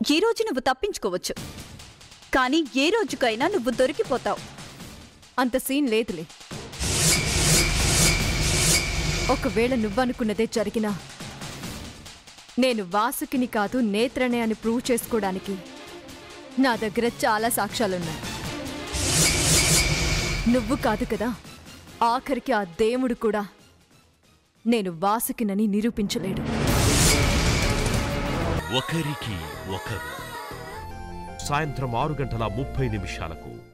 ఈ రోజు నువ్వు తప్పించుకోవచ్చు కానీ ఏ రోజుకైనా నువ్వు దొరికిపోతావు అంత సీన్ లేదులే ఒకవేళ నువ్వనుకున్నదే జరిగినా నేను వాసుకిని కాదు నేత్రనే అని ప్రూవ్ చేసుకోవడానికి నా దగ్గర చాలా సాక్ష్యాలున్నాయి నువ్వు కాదు కదా ఆఖరికి ఆ దేవుడు కూడా నేను వాసుకినని నిరూపించలేడు ఒకరికి ఒకరు సాయంత్రం ఆరు గంటల ముప్పై నిమిషాలకు